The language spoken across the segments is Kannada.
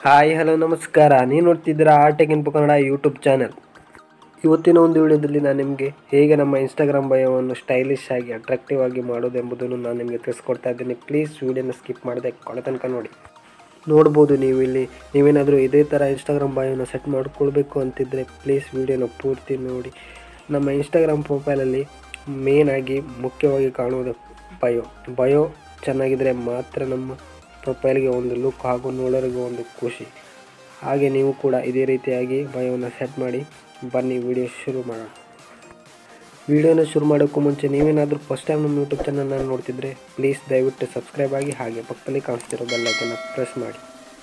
ಹಾಯ್ ಹಲೋ ನಮಸ್ಕಾರ ನೀವು ನೋಡ್ತಿದ್ದೀರಾ Artech info Kannada YouTube channel ಇವತ್ತಿನ ಒಂದು ವಿಡಿಯೋದಲ್ಲಿ ನಾನು ನಿಮಗೆ ಹೇಗೆ ನಮ್ಮ ಇನ್ಸ್ಟಾಗ್ರಾಮ್ ಬಯೋವನ್ನು ಸ್ಟೈಲಿಶ್ ಆಗಿ ಅಟ್ರಾಕ್ಟಿವ್ ಆಗಿ ಮಾಡೋದೆಂಬುದನ್ನು ನಾನು ನಿಮಗೆ ತಿಳಿಸ್ಕೊಡ್ತಾ ಇದ್ದೀನಿ ಪ್ಲೀಸ್ ವಿಡಿಯೋನ ಸ್ಕಿಪ್ ಮಾಡದೆ ಕೊನೆ ತನಕ ನೋಡಿ ನೋಡ್ಬೋದು ನೀವು ಇಲ್ಲಿ ನೀವೇನಾದರೂ ಇದೇ ಥರ ಇನ್ಸ್ಟಾಗ್ರಾಮ್ ಬಯೋನ ಸೆಟ್ ಮಾಡ್ಕೊಳ್ಬೇಕು ಅಂತಿದ್ದರೆ ಪ್ಲೀಸ್ ವಿಡಿಯೋನ ಪೂರ್ತಿ ನೋಡಿ ನಮ್ಮ ಇನ್ಸ್ಟಾಗ್ರಾಮ್ ಪ್ರೊಫೈಲಲ್ಲಿ ಮೇನ್ ಆಗಿ ಮುಖ್ಯವಾಗಿ ಕಾಣುವುದು ಬಯೋ ಬಯೋ ಚೆನ್ನಾಗಿದ್ದರೆ ಮಾತ್ರ ನಮ್ಮ ಪ್ರೊಫೈಲ್ಗೆ ಒಂದು ಲುಕ್ ಹಾಗೂ ನೋಡೋರಿಗೆ ಒಂದು ಖುಷಿ ಹಾಗೆ ನೀವು ಕೂಡ ಇದೇ ರೀತಿಯಾಗಿ ಬಯೋನ ಸೆಟ್ ಮಾಡಿ ಬನ್ನಿ ವಿಡಿಯೋ ಶುರು ಮಾಡೋಣ ವಿಡಿಯೋನ ಶುರು ಮಾಡೋಕ್ಕೂ ಮುಂಚೆ ನೀವೇನಾದರೂ ಫಸ್ಟ್ ಟೈಮ್ ನಮ್ಮ ಯೂಟ್ಯೂಬ್ ಚಾನಲ್ನ ನೋಡ್ತಿದ್ರೆ ಪ್ಲೀಸ್ ದಯವಿಟ್ಟು ಸಬ್ಸ್ಕ್ರೈಬ್ ಆಗಿ ಹಾಗೆ ಪಕ್ಕದಲ್ಲಿ ಕಾಣಿಸ್ತಿರೋ ಬೆಲ್ಲೈಕನ್ನು ಪ್ರೆಸ್ ಮಾಡಿ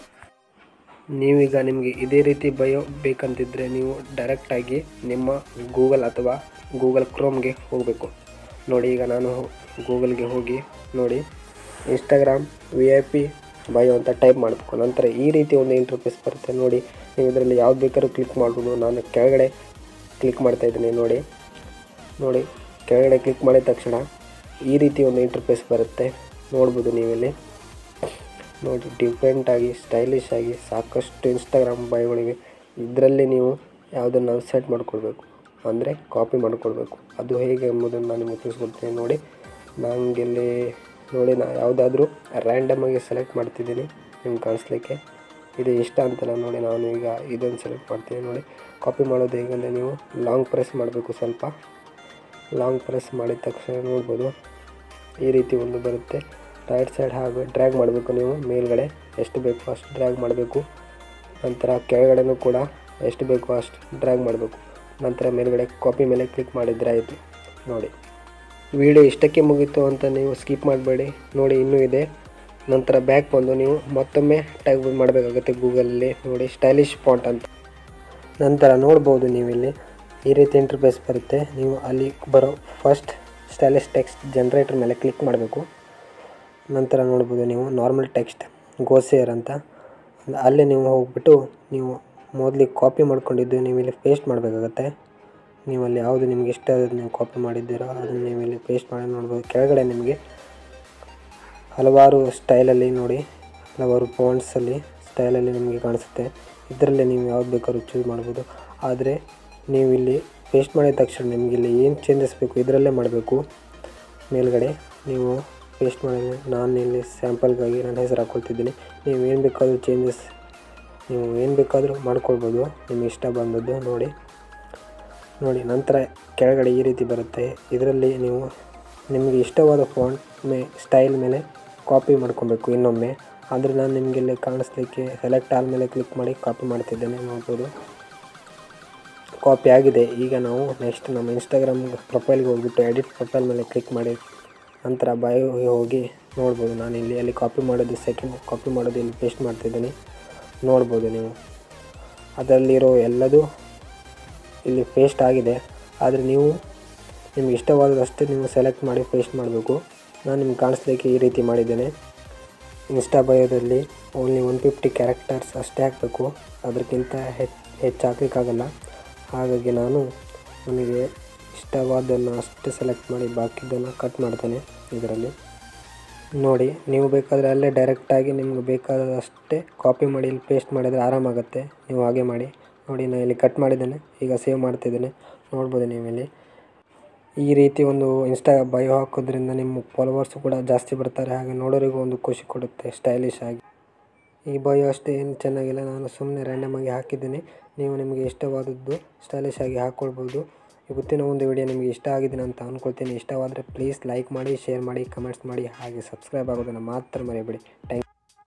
ನೀವೀಗ ನಿಮಗೆ ಇದೇ ರೀತಿ ಬಯೋ ಬೇಕಂತಿದ್ದರೆ ನೀವು ಡೈರೆಕ್ಟಾಗಿ ನಿಮ್ಮ ಗೂಗಲ್ ಅಥವಾ ಗೂಗಲ್ ಕ್ರೋಮ್ಗೆ ಹೋಗಬೇಕು ನೋಡಿ ಈಗ ನಾನು ಗೂಗಲ್ಗೆ ಹೋಗಿ ನೋಡಿ Instagram V I P bio ಅಂತ ಟೈಪ್ ಮಾಡಬೇಕು ನಂತರ ಈ ರೀತಿ ಒಂದು ಇಂಟರ್ಫೇಸ್ ಬರುತ್ತೆ ನೋಡಿ ನೀವು ಇದರಲ್ಲಿ ಯಾವ್ದು ಬೇಕಾದ್ರೂ ಕ್ಲಿಕ್ ಮಾಡ್ಬೋದು ನಾನು ಕೆಳಗಡೆ ಕ್ಲಿಕ್ ಮಾಡ್ತಾ ಇದ್ದೀನಿ ನೋಡಿ ನೋಡಿ ಕೆಳಗಡೆ ಕ್ಲಿಕ್ ಮಾಡಿದ ತಕ್ಷಣ ಈ ರೀತಿ ಒಂದು ಇಂಟರ್ಫೇಸ್ ಬರುತ್ತೆ ನೋಡ್ಬೋದು ನೀವಿಲ್ಲಿ ನೋಡಿ ಡಿಫ್ರೆಂಟಾಗಿ ಸ್ಟೈಲಿಶ್ ಆಗಿ ಸಾಕಷ್ಟು ಇನ್ಸ್ಟಾಗ್ರಾಮ್ ಬಯೋಗಳಿವೆ ಇದರಲ್ಲಿ ನೀವು ಯಾವುದನ್ನು ಸೆಟ್ ಮಾಡ್ಕೊಳ್ಬೇಕು ಅಂದರೆ ಕಾಪಿ ಮಾಡ್ಕೊಳ್ಬೇಕು ಅದು ಹೇಗೆ ಎಂಬುದನ್ನು ನಾನು ನಿಮಗೆ ತಿಳಿಸ್ಕೊಡ್ತೀನಿ ನೋಡಿ ನನಗಿಲ್ಲಿ ನೋಡಿ ನಾ ಯಾವುದಾದ್ರೂ ರ್ಯಾಂಡಮಾಗಿ ಸೆಲೆಕ್ಟ್ ಮಾಡ್ತಿದ್ದೀನಿ ನಿಮ್ಗೆ ಕಾಣಿಸ್ಲಿಕ್ಕೆ ಇದು ಇಷ್ಟ ಅಂತಲ್ಲ ನೋಡಿ ನಾನು ಈಗ ಇದನ್ನು ಸೆಲೆಕ್ಟ್ ಮಾಡ್ತೀನಿ ನೋಡಿ ಕಾಪಿ ಮಾಡೋದು ಹೇಗೆಂದರೆ ನೀವು ಲಾಂಗ್ ಪ್ರೆಸ್ ಮಾಡಬೇಕು ಸ್ವಲ್ಪ ಲಾಂಗ್ ಪ್ರೆಸ್ ಮಾಡಿದ ತಕ್ಷಣ ನೋಡ್ಬೋದು ಈ ರೀತಿ ಒಂದು ಬರುತ್ತೆ ರೈಟ್ ಸೈಡ್ ಹಾಗೂ ಡ್ರ್ಯಾಗ್ ಮಾಡಬೇಕು ನೀವು ಮೇಲ್ಗಡೆ ಎಷ್ಟು ಬೇಕು ಅಷ್ಟು ಡ್ರ್ಯಾಗ್ ಮಾಡಬೇಕು ನಂತರ ಕೆಳಗಡೆನೂ ಕೂಡ ಎಷ್ಟು ಬೇಕು ಅಷ್ಟು ಡ್ರ್ಯಾಗ್ ಮಾಡಬೇಕು ನಂತರ ಮೇಲ್ಗಡೆ ಕಾಪಿ ಮೇಲೆ ಕ್ಲಿಕ್ ಮಾಡಿದರೆ ಆಯಿತು ನೋಡಿ ವಿಡಿಯೋ ಇಷ್ಟಕ್ಕೆ ಮುಗೀತು ಅಂತ ನೀವು ಸ್ಕಿಪ್ ಮಾಡಬೇಡಿ ನೋಡಿ ಇನ್ನೂ ಇದೆ ನಂತರ ಬ್ಯಾಕ್ ಬಂದು ನೀವು ಮತ್ತೊಮ್ಮೆ ಟೈಪ್ ಮಾಡಬೇಕಾಗುತ್ತೆ ಗೂಗಲಲ್ಲಿ ನೋಡಿ ಸ್ಟೈಲಿಶ್ ಫಾಂಟ್ ಅಂತ ನಂತರ ನೋಡ್ಬೋದು ನೀವಿಲ್ಲಿ ಈ ರೀತಿ ಇಂಟರ್ಫೇಸ್ ಬರುತ್ತೆ ನೀವು ಅಲ್ಲಿ ಬರೋ ಫಸ್ಟ್ ಸ್ಟೈಲಿಶ್ ಟೆಕ್ಸ್ಟ್ ಜನ್ರೇಟರ್ ಮೇಲೆ ಕ್ಲಿಕ್ ಮಾಡಬೇಕು ನಂತರ ನೋಡ್ಬೋದು ನೀವು ನಾರ್ಮಲ್ ಟೆಕ್ಸ್ಟ್ ಗೋಸೇರ್ ಅಂತ ಅಲ್ಲೇ ನೀವು ಹೋಗ್ಬಿಟ್ಟು ನೀವು ಮೊದಲಿಗೆ ಕಾಪಿ ಮಾಡ್ಕೊಂಡಿದ್ದು ನೀವು ಇಲ್ಲಿ ಪೇಸ್ಟ್ ಮಾಡಬೇಕಾಗತ್ತೆ ನೀವು ಅಲ್ಲಿ ಯಾವುದು ನಿಮ್ಗೆ ಇಷ್ಟ ಆಗೋದು ನೀವು ಕಾಪಿ ಮಾಡಿದ್ದೀರೋ ಅದನ್ನು ನೀವು ಇಲ್ಲಿ ಪೇಸ್ಟ್ ಮಾಡಿ ನೋಡ್ಬೋದು ಕೆಳಗಡೆ ನಿಮಗೆ ಹಲವಾರು ಸ್ಟೈಲಲ್ಲಿ ನೋಡಿ ಹಲವಾರು ಫಾಂಟ್ಸಲ್ಲಿ ಸ್ಟೈಲಲ್ಲಿ ನಿಮಗೆ ಕಾಣಿಸುತ್ತೆ ಇದರಲ್ಲಿ ನೀವು ಯಾವ್ದು ಬೇಕಾದ್ರೂ ಚೂಸ್ ಮಾಡ್ಬೋದು ಆದರೆ ನೀವು ಇಲ್ಲಿ ಪೇಸ್ಟ್ ಮಾಡಿದ ತಕ್ಷಣ ನಿಮಗೆ ಇಲ್ಲಿ ಏನು ಚೇಂಜಸ್ ಬೇಕು ಇದರಲ್ಲೇ ಮಾಡಬೇಕು ಮೇಲ್ಗಡೆ ನೀವು ಪೇಸ್ಟ್ ಮಾಡಿದ್ರೆ ನಾನು ಇಲ್ಲಿ ಸ್ಯಾಂಪಲ್ಗಾಗಿ ನನ್ನ ಹೆಸರು ಹಾಕ್ಕೊಳ್ತಿದ್ದೀನಿ ನೀವು ಏನು ಬೇಕಾದರೂ ಚೇಂಜಸ್ ನೀವು ಏನು ಬೇಕಾದರೂ ಮಾಡ್ಕೊಳ್ಬೋದು ನಿಮಗೆ ಇಷ್ಟ ಬಂದದ್ದು ನೋಡಿ ನೋಡಿ ನಂತರ ಕೆಳಗಡೆ ಈ ರೀತಿ ಬರುತ್ತೆ ಇದರಲ್ಲಿ ನೀವು ನಿಮಗೆ ಇಷ್ಟವಾದ ಫಾಂಟ್ ಮೇ ಸ್ಟೈಲ್ ಮೇಲೆ ಕಾಪಿ ಮಾಡ್ಕೊಬೇಕು ಇನ್ನೊಮ್ಮೆ ಆದರೆ ನಾನು ನಿಮಗೆ ಇಲ್ಲಿ ಕಾಣಿಸ್ಲಿಕ್ಕೆ ಸೆಲೆಕ್ಟ್ ಆದ ಮೇಲೆ ಕ್ಲಿಕ್ ಮಾಡಿ ಕಾಪಿ ಮಾಡ್ತಿದ್ದೇನೆ ನೋಡ್ಬೋದು ಕಾಪಿ ಆಗಿದೆ ಈಗ ನಾವು ನೆಕ್ಸ್ಟ್ ನಮ್ಮ ಇನ್ಸ್ಟಾಗ್ರಾಮ್ ಪ್ರೊಫೈಲ್ಗೆ ಹೋಗ್ಬಿಟ್ಟು ಎಡಿಟ್ ಪ್ರೊಫೈಲ್ ಮೇಲೆ ಕ್ಲಿಕ್ ಮಾಡಿ ನಂತರ ಬಯೋಗೆ ಹೋಗಿ ನೋಡ್ಬೋದು ನಾನು ಇಲ್ಲಿ ಅಲ್ಲಿ ಕಾಪಿ ಮಾಡೋದು ಸೆಕೆಂಡ್ ಕಾಪಿ ಮಾಡೋದು ಇಲ್ಲಿ ಪೇಸ್ಟ್ ಮಾಡ್ತಿದ್ದೀನಿ ನೋಡ್ಬೋದು ನೀವು ಅದರಲ್ಲಿರೋ ಎಲ್ಲದೂ ಇಲ್ಲಿ ಪೇಸ್ಟ್ ಆಗಿದೆ ಆದರೆ ನೀವು ನಿಮ್ಗೆ ಇಷ್ಟವಾದದಷ್ಟೇ ನೀವು ಸೆಲೆಕ್ಟ್ ಮಾಡಿ ಪೇಸ್ಟ್ ಮಾಡಬೇಕು ನಾನು ನಿಮ್ಗೆ ಕಾಣಿಸ್ಲಿಕ್ಕೆ ಈ ರೀತಿ ಮಾಡಿದ್ದೇನೆ ಇನ್ಸ್ಟಾ ಬಯೋದಲ್ಲಿ ಓನ್ಲಿ ಒನ್ ಫಿಫ್ಟಿ ಕ್ಯಾರೆಕ್ಟರ್ಸ್ ಅಷ್ಟೇ ಹಾಕಬೇಕು ಅದಕ್ಕಿಂತ ಹೆಚ್ಚು ಹೆಚ್ಚು ಹಾಕಲಿಕ್ಕಾಗಲ್ಲ ಹಾಗಾಗಿ ನಾನು ನನಗೆ ಇಷ್ಟವಾದನ್ನು ಅಷ್ಟೇ ಸೆಲೆಕ್ಟ್ ಮಾಡಿ ಬಾಕಿದ್ದನ್ನು ಕಟ್ ಮಾಡ್ತೇನೆ ಇದರಲ್ಲಿ ನೋಡಿ ನೀವು ಬೇಕಾದರೆ ಅಲ್ಲೇ ಡೈರೆಕ್ಟಾಗಿ ನಿಮ್ಗೆ ಬೇಕಾದಷ್ಟೇ ಕಾಪಿ ಮಾಡಿ ಇಲ್ಲಿ ಪೇಸ್ಟ್ ಮಾಡಿದರೆ ಆರಾಮಾಗುತ್ತೆ ನೀವು ಹಾಗೆ ಮಾಡಿ ನೋಡಿ ನಾನು ಇಲ್ಲಿ ಕಟ್ ಮಾಡಿದ್ದೇನೆ ಈಗ ಸೇವ್ ಮಾಡ್ತಿದ್ದೇನೆ ನೋಡ್ಬೋದು ನೀವು ಇಲ್ಲಿ ಈ ರೀತಿ ಒಂದು ಇನ್ಸ್ಟಾ ಬಯೋ ಹಾಕೋದ್ರಿಂದ ನಿಮ್ಮ ಫಾಲೋವರ್ಸು ಕೂಡ ಜಾಸ್ತಿ ಬರ್ತಾರೆ ಹಾಗೆ ನೋಡೋರಿಗೂ ಒಂದು ಖುಷಿ ಕೊಡುತ್ತೆ ಸ್ಟೈಲಿಶ್ ಆಗಿ ಈ ಬಯೋ ಅಷ್ಟೇ ಏನು ಚೆನ್ನಾಗಿಲ್ಲ ನಾನು ಸುಮ್ಮನೆ ರ್ಯಾಂಡಮಾಗಿ ಹಾಕಿದ್ದೀನಿ ನೀವು ನಿಮಗೆ ಇಷ್ಟವಾದದ್ದು ಸ್ಟೈಲಿಶ್ ಆಗಿ ಹಾಕ್ಕೊಳ್ಬೋದು ಇವತ್ತಿನ ಒಂದು ವಿಡಿಯೋ ನಿಮಗೆ ಇಷ್ಟ ಆಗಿದೆ ಅಂತ ಅಂದ್ಕೊಳ್ತೀನಿ ಇಷ್ಟವಾದರೆ ಪ್ಲೀಸ್ ಲೈಕ್ ಮಾಡಿ ಶೇರ್ ಮಾಡಿ ಕಮೆಂಟ್ಸ್ ಮಾಡಿ ಹಾಗೆ ಸಬ್ಸ್ಕ್ರೈಬ್ ಆಗೋದನ್ನು ಮಾತ್ರ ಮರೆಯಬೇಡಿ ಥ್ಯಾಂಕ್